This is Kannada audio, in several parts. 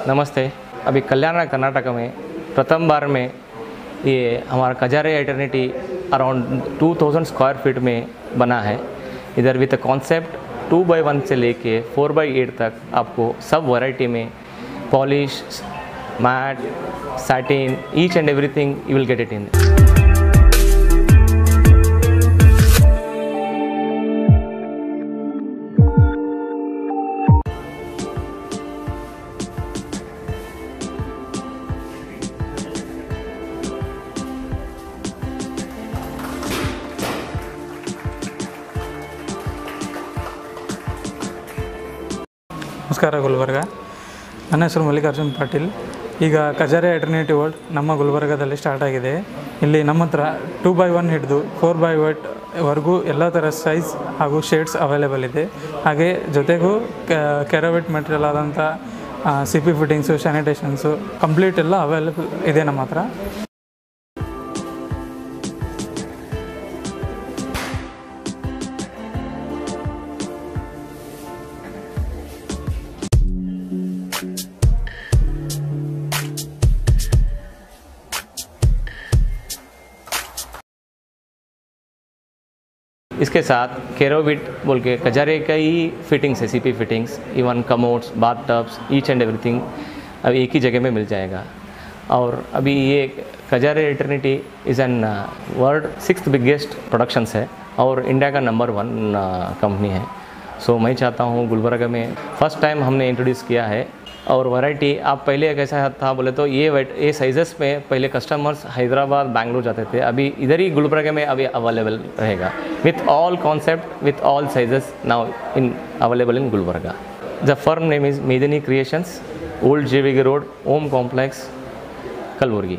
नमस्ते अभी कल्याण कर्नाटक में प्रथम बार में ये हमारा Kajaria eternity around 2000 square feet में बना है इधर with concept two by one से लेके फोर बाई एट तक आपको सब वैरायटी में polish matt satin each and everything you will get it in ನಮಸ್ಕಾರ ಗುಲ್ಬರ್ಗ ನನ್ನ ಹೆಸರು ಮಲ್ಲಿಕಾರ್ಜುನ್ ಪಾಟೀಲ್ ಈಗ ಕಜಾರೆ ಅಟರ್ನೇಟಿವ್ ವರ್ಲ್ಡ್ ನಮ್ಮ ಗುಲ್ಬರ್ಗದಲ್ಲಿ ಸ್ಟಾರ್ಟ್ ಆಗಿದೆ ಇಲ್ಲಿ ನಮ್ಮ ಹತ್ರ ಟೂ ಬೈ ಒನ್ ಹಿಡಿದು ಫೋರ್ ಬೈ ವೈಟ್ ವರೆಗೂ ಎಲ್ಲ ಥರ ಸೈಜ್ ಹಾಗೂ ಶೇಡ್ಸ್ ಅವೈಲೇಬಲ್ ಇದೆ ಹಾಗೆ ಜೊತೆಗೂ ಕೆರೋವಿಟ್ ಮೆಟೀರಿಯಲ್ ಆದಂಥ C P fittings sanitations complete ಎಲ್ಲ ಅವೈಲೇಬಲ್ ಇದೆ ನಮ್ಮ ಹತ್ರ इसके साथ केरोविट बोल के कजारे का ही फिटिंग्स है C P fittings even commodes bath tubs each and everything अब एक ही जगह में मिल जाएगा और अभी ये Kajaria eternity is an world six biggest productions है और इंडिया का नंबर वन कंपनी है सो मैं चाहता हूँ गुलबर्गा में फर्स्ट टाइम हमने इंट्रोड्यूस किया है और वैरायटी आप पहले कैसा था बोले तो ये वैट ये साइजेस में पहले कस्टमर्स हैदराबाद बैंगलोर जाते थे अभी इधर ही गुलबर्गा में अभी अवेलेबल रहेगा with all concept with all sizes now in available in Gulbarga the firm name is Medani Creations old जेविगी रोड ओम कॉम्प्लेक्स कलबुर्गी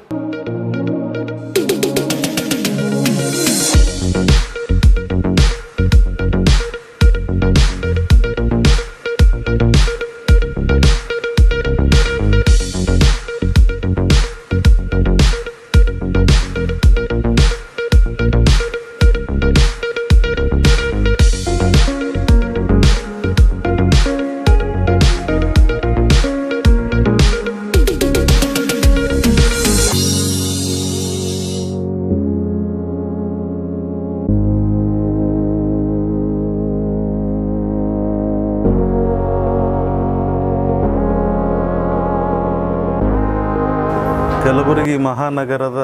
ಕಲಬುರಗಿ ಮಹಾನಗರದ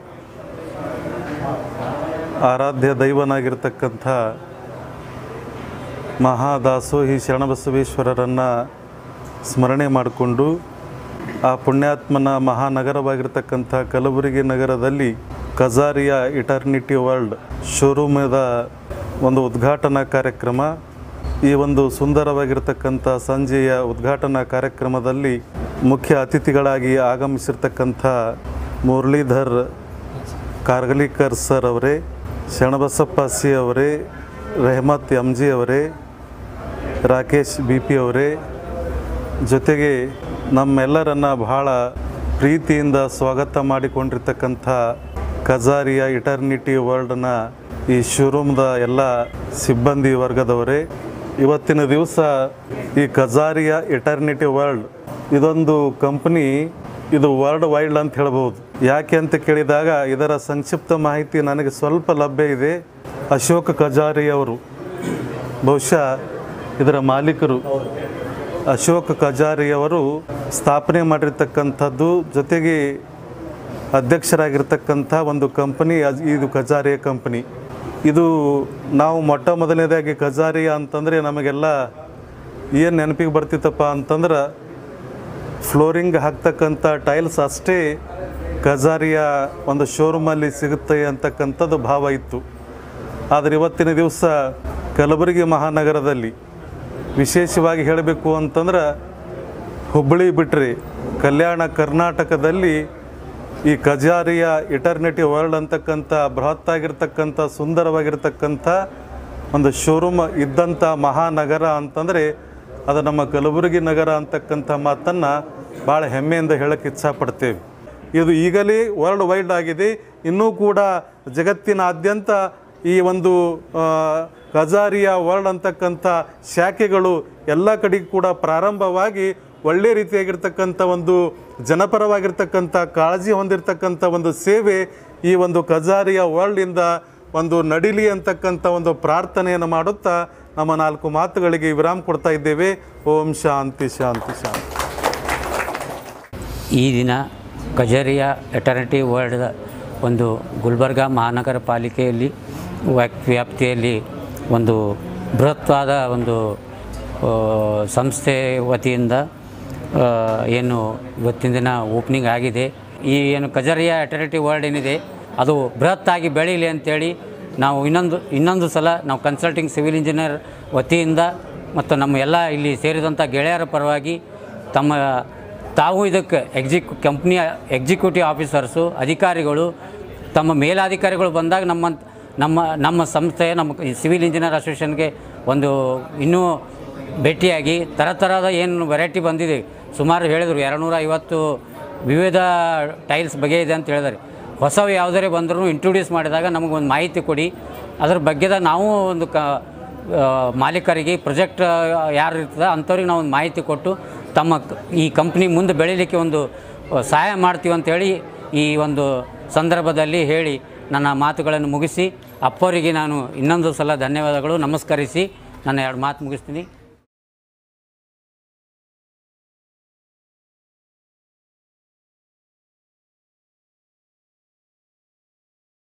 ಆರಾಧ್ಯ ದೈವನಾಗಿರ್ತಕ್ಕಂಥ ಮಹಾದಾಸೋಹಿ ಶರಣಬಸವೇಶ್ವರರನ್ನು ಸ್ಮರಣೆ ಮಾಡಿಕೊಂಡು ಆ ಪುಣ್ಯಾತ್ಮನ ಮಹಾನಗರವಾಗಿರ್ತಕ್ಕಂಥ ಕಲಬುರಗಿ ನಗರದಲ್ಲಿ ಕಜಾರಿಯ ಇಟರ್ನಿಟಿ ವರ್ಲ್ಡ್ ಶೋರೂಮದ ಒಂದು ಉದ್ಘಾಟನಾ ಕಾರ್ಯಕ್ರಮ ಈ ಒಂದು ಸುಂದರವಾಗಿರ್ತಕ್ಕಂಥ ಸಂಜೆಯ ಉದ್ಘಾಟನಾ ಕಾರ್ಯಕ್ರಮದಲ್ಲಿ ಮುಖ್ಯ ಅತಿಥಿಗಳಾಗಿ ಆಗಮಿಸಿರ್ತಕ್ಕಂಥ ಮುರಳೀಧರ್ ಕಾರ್ಗಲಿಕರ್ ಸರ್ ಅವರೇ ಶರಣಬಸಪ್ಪ ಸಿ ಅವರೇ ರೆಹಮತ್ ಎಮ್ ಜಿ ಅವರೇ ರಾಕೇಶ್ ಬಿ ಪಿ ಅವರೇ ಜೊತೆಗೆ ನಮ್ಮೆಲ್ಲರನ್ನ ಬಹಳ ಪ್ರೀತಿಯಿಂದ ಸ್ವಾಗತ ಮಾಡಿಕೊಂಡಿರ್ತಕ್ಕಂಥ ಕಜಾರಿಯ ಇಟರ್ನಿಟಿ ವರ್ಲ್ಡ್ನ ಈ ಶೋರೂಮ್ದ ಎಲ್ಲ ಸಿಬ್ಬಂದಿ ವರ್ಗದವರೇ ಇವತ್ತಿನ ದಿವಸ ಈ ಕಜಾರಿಯ ಇಟರ್ನಿಟಿ ವರ್ಲ್ಡ್ ಇದೊಂದು ಕಂಪನಿ ಇದು ವರ್ಲ್ಡ್ ವೈಲ್ಡ್ ಅಂತ ಹೇಳ್ಬೋದು ಯಾಕೆ ಅಂತ ಕೇಳಿದಾಗ ಇದರ ಸಂಕ್ಷಿಪ್ತ ಮಾಹಿತಿ ನನಗೆ ಸ್ವಲ್ಪ ಲಭ್ಯ ಇದೆ ಅಶೋಕ್ ಕಜಾರಿ ಅವರು ಬಹುಶಃ ಇದರ ಮಾಲೀಕರು ಅಶೋಕ್ ಕಜಾರಿಯವರು ಸ್ಥಾಪನೆ ಮಾಡಿರ್ತಕ್ಕಂಥದ್ದು ಜೊತೆಗೆ ಅಧ್ಯಕ್ಷರಾಗಿರ್ತಕ್ಕಂಥ ಒಂದು ಕಂಪನಿ ಅದ್- ಇದು ಕಜಾರಿಯ ಕಂಪನಿ ಇದು ನಾವು ಮೊಟ್ಟ ಮೊದಲನೇದಾಗಿ ಕಜಾರಿಯ ಅಂತಂದರೆ ನಮಗೆಲ್ಲ ಏನು ನೆನಪಿಗೆ ಬರ್ತಿತ್ತಪ್ಪ ಅಂತಂದ್ರೆ ಫ್ಲೋರಿಂಗ್ ಹಾಕ್ತಕ್ಕಂಥ ಟೈಲ್ಸ್ ಅಷ್ಟೇ ಕಜಾರಿಯ ಒಂದು ಶೋರೂಮಲ್ಲಿ ಸಿಗುತ್ತೆ ಅಂತಕ್ಕಂಥದ್ದು ಭಾವ ಇತ್ತು ಆದರೆ ಇವತ್ತಿನ ದಿವಸ ಕಲಬುರಗಿ ಮಹಾನಗರದಲ್ಲಿ ವಿಶೇಷವಾಗಿ ಹೇಳಬೇಕು ಅಂತಂದ್ರೆ ಹುಬ್ಬಳ್ಳಿ ಬಿಟ್ಟರೆ ಕಲ್ಯಾಣ ಕರ್ನಾಟಕದಲ್ಲಿ ಈ ಕಜಾರಿಯ ಇಟರ್ನಿಟಿ ವರ್ಲ್ಡ್ ಅಂತಕ್ಕಂಥ ಬೃಹತ್ತಾಗಿರ್ತಕ್ಕಂಥ ಸುಂದರವಾಗಿರ್ತಕ್ಕಂಥ ಒಂದು ಶೋರೂಮ್ ಇದ್ದಂಥ ಮಹಾನಗರ ಅಂತಂದರೆ ಅದು ನಮ್ಮ ಕಲಬುರಗಿ ನಗರ ಅಂತಕ್ಕಂಥ ಮಾತನ್ನು ಭಾಳ ಹೆಮ್ಮೆಯಿಂದ ಹೇಳಕ್ಕೆ ಇಚ್ಛಪಡ್ತೇವೆ ಇದು ಈಗಲೇ ವರ್ಲ್ಡ್ ವೈಡ್ ಆಗಿದೆ ಇನ್ನೂ ಕೂಡ ಜಗತ್ತಿನಾದ್ಯಂತ ಈ ಒಂದು ಆ, ಕಜಾರಿಯ ವರ್ಲ್ಡ್ ಅಂತಕ್ಕಂಥ ಶಾಖೆಗಳು ಎಲ್ಲ ಕಡೆಗೂ ಕೂಡ ಪ್ರಾರಂಭವಾಗಿ ಒಳ್ಳೆ ರೀತಿಯಾಗಿರ್ತಕ್ಕಂಥ ಒಂದು ಜನಪರವಾಗಿರ್ತಕ್ಕಂಥ ಕಾಳಜಿ ಹೊಂದಿರತಕ್ಕಂಥ ಒಂದು ಸೇವೆ ಈ ಒಂದು ಕಜಾರಿಯ ವರ್ಲ್ಡಿಂದ ಒಂದು ನಡಿಲಿ ಅಂತಕ್ಕಂಥ ಒಂದು ಪ್ರಾರ್ಥನೆಯನ್ನು ಮಾಡುತ್ತಾ ನಮ್ಮ ನಾಲ್ಕು ಮಾತುಗಳಿಗೆ ವಿರಾಮ ಕೊಡ್ತಾ ಇದ್ದೇವೆ ಓಂ ಶಾಂತಿ ಶಾಂತಿ ಶಾಂತಿ ಈ ದಿನ ಕಜರಿಯ ಎಟರ್ನಿಟಿ ವರ್ಲ್ಡ್ ಒಂದು ಗುಲ್ಬರ್ಗ ಮಹಾನಗರ ಪಾಲಿಕೆಯಲ್ಲಿ ವ್ಯಾಪ್ ವ್ಯಾಪ್ತಿಯಲ್ಲಿ ಒಂದು ಬೃಹತ್ವಾದ ಒಂದು ಆ, ಸಂಸ್ಥೆ ವತಿಯಿಂದ ಆ, ಏನು ಇವತ್ತಿನ ದಿನ ಓಪನಿಂಗ್ ಆಗಿದೆ ಈ ಏನು ಕಜರಿಯ ಎಟರ್ನಿಟಿ ವರ್ಲ್ಡ್ ಏನಿದೆ ಅದು ಬೃಹತ್ತಾಗಿ ಬೆಳೀಲಿ ಅಂತೇಳಿ ನಾವು ಇನ್ನೊಂದು ಇನ್ನೊಂದು ಸಲ ನಾವು ಕನ್ಸಲ್ಟಿಂಗ್ ಸಿವಿಲ್ ಇಂಜಿನಿಯರ್ ವತಿಯಿಂದ ಮತ್ತು ನಮ್ಮ ಎಲ್ಲ ಇಲ್ಲಿ ಸೇರಿದಂಥ ಗೆಳೆಯರ ಪರವಾಗಿ ತಮ್ಮ ತಾವು ಇದಕ್ಕೆ ಎಕ್ಸಿಕ್ ಕಂಪ್ನಿಯ ಎಕ್ಸಿಕ್ಯೂಟಿವ್ ಆಫೀಸರ್ಸು ಅಧಿಕಾರಿಗಳು ತಮ್ಮ ಮೇಲಾಧಿಕಾರಿಗಳು ಬಂದಾಗ ನಮ್ಮ ನಮ್ಮ ನಮ್ಮ ಸಂಸ್ಥೆ ನಮ್ಮ ಈ ಸಿವಿಲ್ ಇಂಜಿನಿಯರ್ ಅಸೋಸಿಯೇಷನ್ಗೆ ಒಂದು ಇನ್ನೂ ಭೇಟಿಯಾಗಿ ಥರ ಥರದ ಏನು ವೆರೈಟಿ ಬಂದಿದೆ ಸುಮಾರು ಹೇಳಿದರು ಎರಡುನೂರ ಐವತ್ತು ವಿವಿಧ ಟೈಲ್ಸ್ ಬಗೆ ಇದೆ ಅಂತ ಹೇಳಿದ್ದಾರೆ ಹೊಸವು ಯಾವುದೇ ಬಂದರೂ ಇಂಟ್ರೊಡ್ಯೂಸ್ ಮಾಡಿದಾಗ ನಮಗೊಂದು ಮಾಹಿತಿ ಕೊಡಿ ಅದ್ರ ಬಗ್ಗೆದ ನಾವು ಒಂದು ಕ ಆ, ಮಾಲೀಕರಿಗೆ ಪ್ರೊಜೆಕ್ಟ್ ಯಾರು ಇರ್ತದೆ ಅಂಥವ್ರಿಗೆ ನಾವು ಒಂದು ಮಾಹಿತಿ ಕೊಟ್ಟು ತಮ್ಮ ಕ- ಈ ಕಂಪ್ನಿ ಮುಂದೆ ಬೆಳೀಲಿಕ್ಕೆ ಒಂದು ಆ, ಸಹಾಯ ಮಾಡ್ತೀವಿ ಅಂತೇಳಿ ಈ ಒಂದು ಸಂದರ್ಭದಲ್ಲಿ ಹೇಳಿ ನನ್ನ ಮಾತುಗಳನ್ನು ಮುಗಿಸಿ ಅಪ್ಪವರಿಗೆ ನಾನು ಇನ್ನೊಂದು ಸಲ ಧನ್ಯವಾದಗಳು ನಮಸ್ಕರಿಸಿ ನನ್ನ ಎರಡು ಮಾತು ಮುಗಿಸ್ತೀನಿ